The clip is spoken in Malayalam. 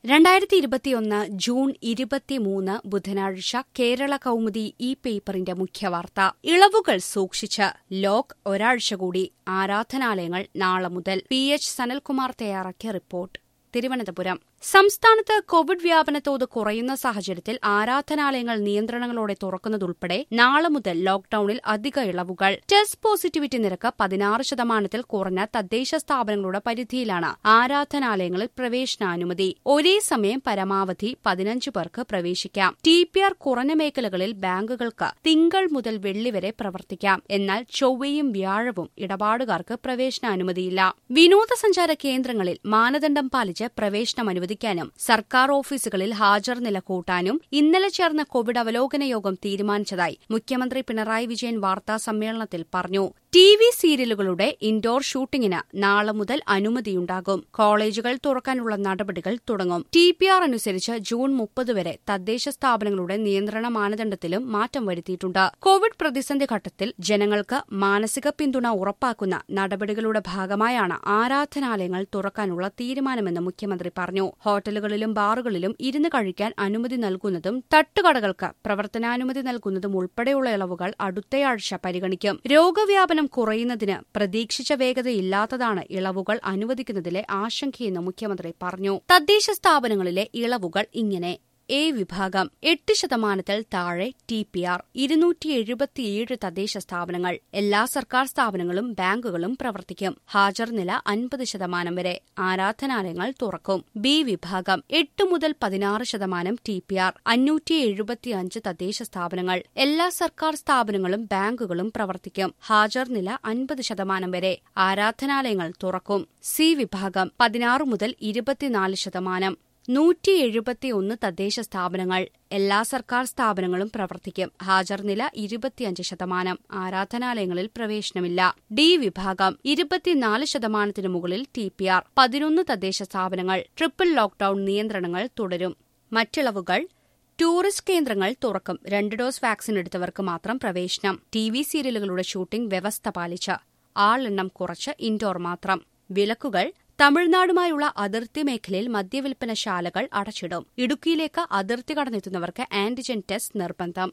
രണ്ടായിരത്തി ഇരുപത്തിയൊന്ന് ജൂൺ ഇരുപത്തിമൂന്ന് ബുധനാഴ്ച കേരള കൗമുദി ഈ പേപ്പറിന്റെ മുഖ്യവാർത്ത ഇളവുകൾ സൂക്ഷിച്ച് ലോക്ക് ഒരാഴ്ച കൂടി ആരാധനാലയങ്ങൾ നാളെ മുതൽ പി എച്ച് സനൽകുമാർ തയ്യാറാക്കിയ റിപ്പോർട്ട് തിരുവനന്തപുരം സംസ്ഥാനത്ത് കോവിഡ് വ്യാപനത്തോത് കുറയുന്ന സാഹചര്യത്തിൽ ആരാധനാലയങ്ങൾ നിയന്ത്രണങ്ങളോടെ തുറക്കുന്നതുൾപ്പെടെ നാളെ മുതൽ ലോക്ഡൌണിൽ അധിക ഇളവുകൾ ടെസ്റ്റ് പോസിറ്റിവിറ്റി നിരക്ക് പതിനാറ് ശതമാനത്തിൽ കുറഞ്ഞ തദ്ദേശ സ്ഥാപനങ്ങളുടെ പരിധിയിലാണ് ആരാധനാലയങ്ങളിൽ പ്രവേശനാനുമതി ഒരേ സമയം പരമാവധി പതിനഞ്ച് പേർക്ക് പ്രവേശിക്കാം ടി പി ആർ കുറഞ്ഞ മേഖലകളിൽ ബാങ്കുകൾക്ക് തിങ്കൾ മുതൽ വെള്ളി വരെ പ്രവർത്തിക്കാം എന്നാൽ ചൊവ്വയും വ്യാഴവും ഇടപാടുകാർക്ക് പ്രവേശനാനുമതിയില്ല വിനോദസഞ്ചാര കേന്ദ്രങ്ങളിൽ മാനദണ്ഡം പാലിച്ച് പ്രവേശനം അനുവദിക്കാനും സർക്കാർ ഓഫീസുകളിൽ ഹാജർ നില കൂട്ടാനും ഇന്നലെ ചേർന്ന കോവിഡ് അവലോകന യോഗം തീരുമാനിച്ചതായി മുഖ്യമന്ത്രി പിണറായി വിജയൻ വാർത്താ സമ്മേളനത്തിൽ പറഞ്ഞു ടി വി സീരിയലുകളുടെ ഇൻഡോർ ഷൂട്ടിംഗിന് നാളെ മുതൽ അനുമതിയുണ്ടാകും കോളേജുകൾ തുറക്കാനുള്ള നടപടികൾ തുടങ്ങും ടി പി ആർ അനുസരിച്ച് ജൂൺ മുപ്പത് വരെ തദ്ദേശ സ്ഥാപനങ്ങളുടെ നിയന്ത്രണ മാനദണ്ഡത്തിലും മാറ്റം വരുത്തിയിട്ടുണ്ട് കോവിഡ് പ്രതിസന്ധി ഘട്ടത്തിൽ ജനങ്ങൾക്ക് മാനസിക പിന്തുണ ഉറപ്പാക്കുന്ന നടപടികളുടെ ഭാഗമായാണ് ആരാധനാലയങ്ങൾ തുറക്കാനുള്ള തീരുമാനമെന്ന് മുഖ്യമന്ത്രി പറഞ്ഞു ഹോട്ടലുകളിലും ബാറുകളിലും ഇരുന്ന് കഴിക്കാൻ അനുമതി നൽകുന്നതും തട്ടുകടകൾക്ക് പ്രവർത്തനാനുമതി നൽകുന്നതും ഉൾപ്പെടെയുള്ള ഇളവുകൾ അടുത്തയാഴ്ച പരിഗണിക്കും രോഗവ്യാപനം കുറയുന്നതിന് പ്രതീക്ഷിച്ച വേഗതയില്ലാത്തതാണ് ഇളവുകൾ അനുവദിക്കുന്നതിലെ ആശങ്കയെന്ന് മുഖ്യമന്ത്രി പറഞ്ഞു തദ്ദേശ സ്ഥാപനങ്ങളിലെ ഇളവുകൾ ഇങ്ങനെ എ വിഭാഗം എട്ട് ശതമാനത്തിൽ താഴെ ടി പി ആർ ഇരുന്നൂറ്റി എഴുപത്തിയേഴ് തദ്ദേശ സ്ഥാപനങ്ങൾ എല്ലാ സർക്കാർ സ്ഥാപനങ്ങളും ബാങ്കുകളും പ്രവർത്തിക്കും ഹാജർ നില അൻപത് ശതമാനം വരെ ആരാധനാലയങ്ങൾ തുറക്കും ബി വിഭാഗം എട്ട് മുതൽ പതിനാറ് ശതമാനം ടി പി ആർ അഞ്ഞൂറ്റി എഴുപത്തിയഞ്ച് തദ്ദേശ സ്ഥാപനങ്ങൾ എല്ലാ സർക്കാർ സ്ഥാപനങ്ങളും ബാങ്കുകളും പ്രവർത്തിക്കും ഹാജർ നില അൻപത് ശതമാനം വരെ ആരാധനാലയങ്ങൾ തുറക്കും സി വിഭാഗം പതിനാറ് മുതൽ ഇരുപത്തിനാല് ശതമാനം നൂറ്റി എഴുപത്തിയൊന്ന് തദ്ദേശ സ്ഥാപനങ്ങൾ എല്ലാ സർക്കാർ സ്ഥാപനങ്ങളും പ്രവർത്തിക്കും ഹാജർ നില ഇരുപത്തിയഞ്ച് ശതമാനം ആരാധനാലയങ്ങളിൽ പ്രവേശനമില്ല ഡി വിഭാഗം ഇരുപത്തിനാല് ശതമാനത്തിനു മുകളിൽ ടി പി ആർ പതിനൊന്ന് തദ്ദേശ സ്ഥാപനങ്ങൾ ട്രിപ്പിൾ ലോക്ഡൌൺ നിയന്ത്രണങ്ങൾ തുടരും മറ്റിളവുകൾ ടൂറിസ്റ്റ് കേന്ദ്രങ്ങൾ തുറക്കും രണ്ട് ഡോസ് വാക്സിൻ എടുത്തവർക്ക് മാത്രം പ്രവേശനം ടി വി സീരിയലുകളുടെ ഷൂട്ടിംഗ് വ്യവസ്ഥ പാലിച്ച് ആളെണ്ണം കുറച്ച് ഇൻഡോർ മാത്രം വിലക്കുകൾ തമിഴ്നാടുമായുള്ള അതിർത്തി മേഖലയിൽ മദ്യവിൽപ്പനശാലകൾ അടച്ചിടും ഇടുക്കിയിലേക്ക് അതിർത്തി കടന്നെത്തുന്നവർക്ക് ആന്റിജൻ ടെസ്റ്റ് നിർബന്ധം